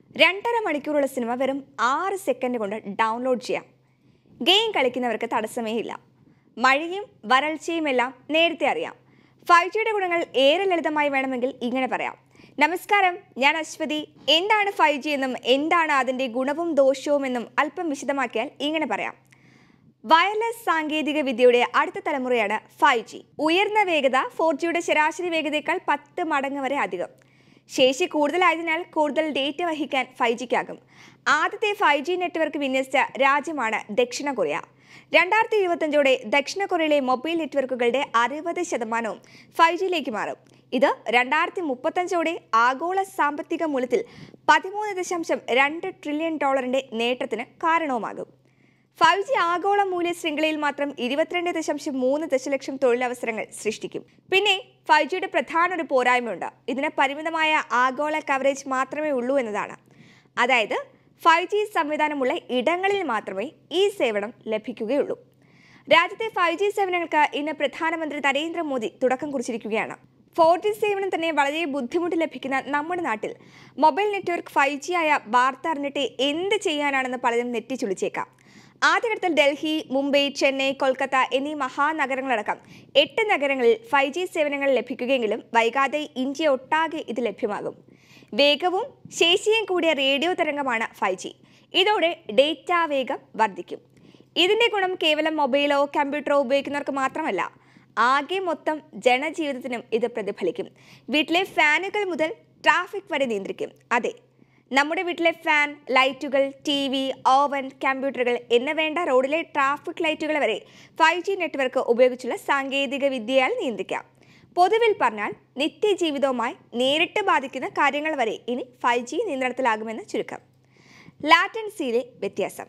രണ്ടര മണിക്കൂറുള്ള സിനിമ വെറും ആറ് സെക്കൻഡ് കൊണ്ട് ഡൗൺലോഡ് ചെയ്യാം ഗെയിം കളിക്കുന്നവർക്ക് തടസ്സമേ ഇല്ല മഴയും വരൾച്ചയും എല്ലാം നേരത്തെ അറിയാം ഫൈവ് ജിയുടെ ഗുണങ്ങൾ ഏറെ ലളിതമായി വേണമെങ്കിൽ ഇങ്ങനെ പറയാം നമസ്കാരം ഞാൻ അശ്വതി എന്താണ് ഫൈവ് ജി എന്നും എന്താണ് അതിൻ്റെ ഗുണവും ദോഷവും എന്നും അല്പം വിശദമാക്കിയാൽ ഇങ്ങനെ പറയാം വയർലെസ് സാങ്കേതിക വിദ്യയുടെ അടുത്ത തലമുറയാണ് ഫൈവ് ജി ഉയർന്ന വേഗത ഫോർ ജിയുടെ ശരാശരി വേഗതയേക്കാൾ പത്ത് മടങ്ങ് വരെ അധികം ശേഷി കൂടുതലായതിനാൽ കൂടുതൽ ഡേറ്റ വഹിക്കാൻ ഫൈവ് ജിക്കാകും ആദ്യത്തെ ഫൈവ് ജി നെറ്റ്വർക്ക് വിന്യസിച്ച രാജ്യമാണ് ദക്ഷിണ കൊറിയ രണ്ടായിരത്തി ഇരുപത്തഞ്ചോടെ ദക്ഷിണ കൊറിയയിലെ മൊബൈൽ നെറ്റ്വർക്കുകളുടെ അറുപത് ശതമാനവും ഫൈവ് ജിയിലേക്ക് മാറും ഇത് രണ്ടായിരത്തി മുപ്പത്തഞ്ചോടെ ആഗോള സാമ്പത്തിക മൂല്യത്തിൽ പതിമൂന്ന് ദശാംശം രണ്ട് ട്രില്യൺ ഡോളറിന്റെ നേട്ടത്തിന് കാരണവുമാകും ഫൈവ് ജി ആഗോള മൂല്യ ശൃംഖലയിൽ മാത്രം ഇരുപത്തിരണ്ട് ദശാംശം മൂന്ന് ദശലക്ഷം തൊഴിലവസരങ്ങൾ സൃഷ്ടിക്കും പിന്നെ ഫൈവ് ജിയുടെ പ്രധാന ഒരു പോരായ്മയുണ്ട് ഇതിന് പരിമിതമായ ആഗോള കവറേജ് മാത്രമേ ഉള്ളൂ എന്നതാണ് അതായത് ഫൈവ് ജി സംവിധാനമുള്ള ഇടങ്ങളിൽ മാത്രമേ ഈ സേവനം ലഭിക്കുകയുള്ളൂ രാജ്യത്തെ ഫൈവ് ജി സേവനങ്ങൾക്ക് ഇന്ന് പ്രധാനമന്ത്രി നരേന്ദ്രമോദി തുടക്കം കുറിച്ചിരിക്കുകയാണ് ഫോർ ജി സേവനം തന്നെ വളരെ ബുദ്ധിമുട്ട് ലഭിക്കുന്ന നമ്മുടെ നാട്ടിൽ മൊബൈൽ നെറ്റ്വർക്ക് ഫൈവ് ജി ആയ വാർത്ത അറിഞ്ഞിട്ട് എന്ത് ചെയ്യാനാണെന്ന് പലരും നെറ്റിച്ചുളിച്ചേക്കാം ആദ്യഘട്ടത്തിൽ ഡൽഹി മുംബൈ ചെന്നൈ കൊൽക്കത്ത എന്നീ മഹാനഗരങ്ങളടക്കം എട്ട് നഗരങ്ങളിൽ ഫൈവ് ജി സേവനങ്ങൾ ലഭിക്കുകയെങ്കിലും വൈകാതെ ഇന്ത്യ ഒട്ടാകെ ഇത് ലഭ്യമാകും വേഗവും ശേഷിയും കൂടിയ റേഡിയോ തരംഗമാണ് ഫൈവ് ജി ഇതോടെ ഡേറ്റ വേഗം വർദ്ധിക്കും ഇതിന്റെ ഗുണം കേവലം മൊബൈലോ കമ്പ്യൂട്ടറോ ഉപയോഗിക്കുന്നവർക്ക് മാത്രമല്ല ആകെ മൊത്തം ജനജീവിതത്തിനും ഇത് പ്രതിഫലിക്കും വീട്ടിലെ ഫാനുകൾ മുതൽ ട്രാഫിക് വരെ നിയന്ത്രിക്കും അതെ നമ്മുടെ വീട്ടിലെ ഫാൻ ലൈറ്റുകൾ ടി വി ഓവൻ കമ്പ്യൂട്ടറുകൾ എന്ന് വേണ്ട റോഡിലെ ട്രാഫിക് ലൈറ്റുകൾ വരെ ഫൈവ് ജി നെറ്റ്വർക്ക് ഉപയോഗിച്ചുള്ള സാങ്കേതിക വിദ്യയാൽ നിയന്ത്രിക്കാം പൊതുവിൽ പറഞ്ഞാൽ നിത്യജീവിതവുമായി നേരിട്ട് ബാധിക്കുന്ന കാര്യങ്ങൾ വരെ ഇനി ഫൈവ് ജി നിയന്ത്രണത്തിലാകുമെന്ന് ചുരുക്കം ലാറ്റൻസിയിലെ വ്യത്യാസം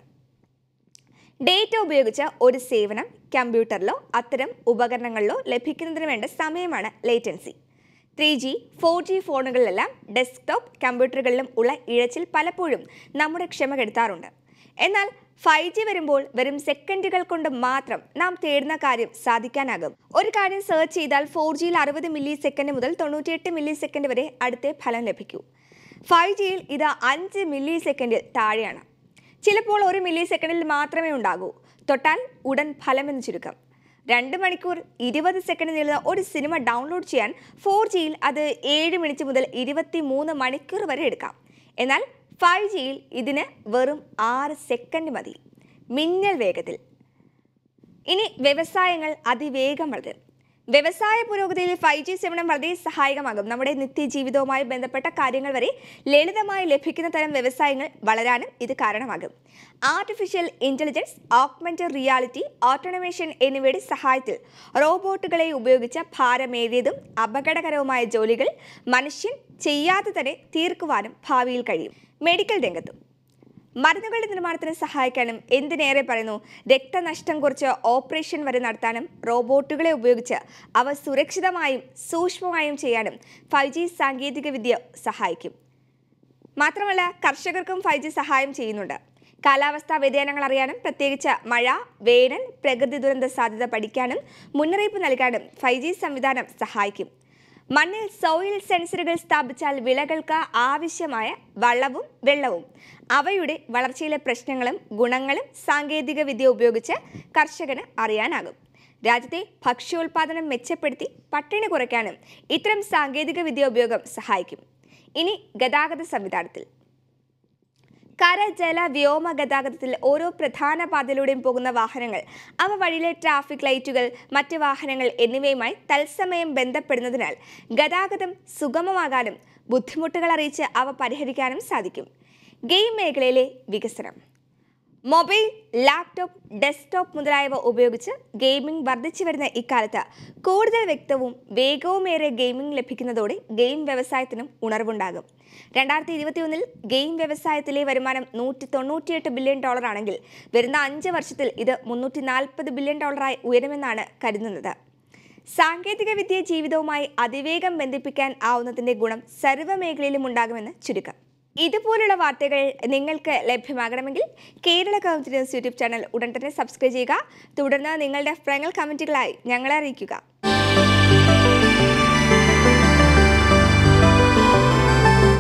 ഡേറ്റ ഉപയോഗിച്ച് ഒരു സേവനം കമ്പ്യൂട്ടറിലോ അത്തരം ഉപകരണങ്ങളിലോ ലഭിക്കുന്നതിന് വേണ്ട സമയമാണ് latency three G four G ഫോണുകളിലെല്ലാം ഡെസ്ക്ടോപ്പ് കമ്പ്യൂട്ടറുകളിലും ഉള്ള ഇഴച്ചിൽ പലപ്പോഴും നമ്മുടെ ക്ഷമ കെടുത്താറുണ്ട് എന്നാൽ ഫൈവ് ജി വരുമ്പോൾ വെറും സെക്കൻഡുകൾ കൊണ്ട് മാത്രം നാം തേടുന്ന കാര്യം സാധിക്കാനാകും ഒരു കാര്യം സെർച്ച് ചെയ്താൽ ഫോർ ജിയിൽ അറുപത് മില്ലി സെക്കൻഡ് മുതൽ തൊണ്ണൂറ്റിയെട്ട് മില്ലി സെക്കൻഡ് വരെ അടുത്ത ഫലം ലഭിക്കൂ ഫൈവ് ജിയിൽ ഇത് അഞ്ച് മില്ലി സെക്കൻഡിൽ താഴെയാണ് ചിലപ്പോൾ ഒരു മില്ലി സെക്കൻഡിൽ മാത്രമേ ഉണ്ടാകൂ തൊട്ടാൽ ഉടൻ ഫലമെന്ന് ചുരുക്കം രണ്ട് മണിക്കൂർ ഇരുപത് സെക്കൻഡ് നീളുന്ന ഒരു സിനിമ ഡൗൺലോഡ് ചെയ്യാൻ ഫോർ ജിയിൽ അത് ഏഴ് മിനിറ്റ് മുതൽ ഇരുപത്തി മൂന്ന് മണിക്കൂർ വരെ എടുക്കാം എന്നാൽ ഫൈവ് ജിയിൽ ഇതിന് വെറും ആറ് സെക്കൻഡ് മതി മിന്നൽ വേഗത്തിൽ ഇനി വ്യവസായങ്ങൾ അതിവേഗം വളരും വ്യവസായ പുരോഗതിയിൽ ഫൈവ് ജി സേവനം വളരെ സഹായകമാകും നമ്മുടെ നിത്യജീവിതവുമായി ബന്ധപ്പെട്ട കാര്യങ്ങൾ വരെ ലളിതമായി ലഭിക്കുന്ന തരം വ്യവസായങ്ങൾ വളരാനും ഇത് കാരണമാകും artificial intelligence augmented reality automation എന്നിവയുടെ സഹായത്തിൽ റോബോട്ടുകളെ ഉപയോഗിച്ച ഭാരമേറിയതും അപകടകരവുമായ ജോലികൾ മനുഷ്യൻ ചെയ്യാതെ തന്നെ തീർക്കുവാനും ഭാവിയിൽ കഴിയും മെഡിക്കൽ രംഗത്തും മരുന്നുകളുടെ നിർമ്മാണത്തിന് സഹായിക്കാനും എന്തിനേറെ പറയുന്നു രക്തനഷ്ടം കുറിച്ച് ഓപ്പറേഷൻ വരെ നടത്താനും റോബോട്ടുകളെ ഉപയോഗിച്ച് അവ സുരക്ഷിതമായും സൂക്ഷ്മമായും ചെയ്യാനും ഫൈവ് ജി സാങ്കേതികവിദ്യ സഹായിക്കും മാത്രമല്ല കർഷകർക്കും ഫൈവ് ജി സഹായം ചെയ്യുന്നുണ്ട് കാലാവസ്ഥാ വ്യതിയാനങ്ങൾ അറിയാനും പ്രത്യേകിച്ച് മഴ വേനൽ പ്രകൃതി ദുരന്ത സാധ്യത പഠിക്കാനും മുന്നറിയിപ്പ് നൽകാനും ഫൈവ് ജി സംവിധാനം സഹായിക്കും മണ്ണിൽ സോയിൽ സെൻസറുകൾ സ്ഥാപിച്ചാൽ വിളകൾക്ക് ആവശ്യമായ വളവും വെള്ളവും അവയുടെ വളർച്ചയിലെ പ്രശ്നങ്ങളും ഗുണങ്ങളും സാങ്കേതിക വിദ്യ ഉപയോഗിച്ച് കർഷകന് അറിയാനാകും രാജ്യത്തെ ഭക്ഷ്യോൽപാദനം മെച്ചപ്പെടുത്തി പട്ടിണി കുറയ്ക്കാനും ഇത്തരം സാങ്കേതിക വിദ്യ ഉപയോഗം സഹായിക്കും ഇനി ഗതാഗത സംവിധാനത്തിൽ കര ജല വ്യോമ ഗതാഗതത്തിൽ ഓരോ പ്രധാന പാതയിലൂടെയും പോകുന്ന വാഹനങ്ങൾ അവ വഴിയിലെ ട്രാഫിക് ലൈറ്റുകൾ മറ്റ് വാഹനങ്ങൾ എന്നിവയുമായി തത്സമയം ബന്ധപ്പെടുന്നതിനാൽ ഗതാഗതം സുഗമമാകാനും ബുദ്ധിമുട്ടുകൾ അറിയിച്ച് അവ പരിഹരിക്കാനും സാധിക്കും ഗെയിം മേഖലയിലെ വികസനം മൊബൈൽ ലാപ്ടോപ്പ് ഡെസ്ക്ടോപ്പ് മുതലായവ ഉപയോഗിച്ച് ഗെയിമിംഗ് വർദ്ധിച്ചു വരുന്ന ഇക്കാലത്ത് കൂടുതൽ വ്യക്തവും വേഗവുമേറെ ഗെയിമിംഗ് ലഭിക്കുന്നതോടെ ഗെയിം വ്യവസായത്തിനും ഉണർവുണ്ടാകും രണ്ടായിരത്തി ഇരുപത്തിയൊന്നിൽ ഗെയിം വ്യവസായത്തിലെ വരുമാനം നൂറ്റി തൊണ്ണൂറ്റിയെട്ട് ബില്യൺ ഡോളറാണെങ്കിൽ വരുന്ന അഞ്ച് വർഷത്തിൽ ഇത് മുന്നൂറ്റി നാൽപ്പത് ബില്യൺ ഡോളറായി ഉയരുമെന്നാണ് കരുതുന്നത് സാങ്കേതികവിദ്യ ജീവിതവുമായി അതിവേഗം ബന്ധിപ്പിക്കാൻ ആവുന്നതിന്റെ ഗുണം സർവ്വമേഖലയിലും ഉണ്ടാകുമെന്ന് ചുരുക്കം ഇതുപോലുള്ള വാർത്തകൾ നിങ്ങൾക്ക് ലഭ്യമാകണമെങ്കിൽ Kerala Kaumudi news YouTube channel ഉടൻ തന്നെ സബ്സ്ക്രൈബ് ചെയ്യുക തുടർന്ന് നിങ്ങളുടെ അഭിപ്രായങ്ങൾ കമൻറ്റുകളായി ഞങ്ങളെ അറിയിക്കുക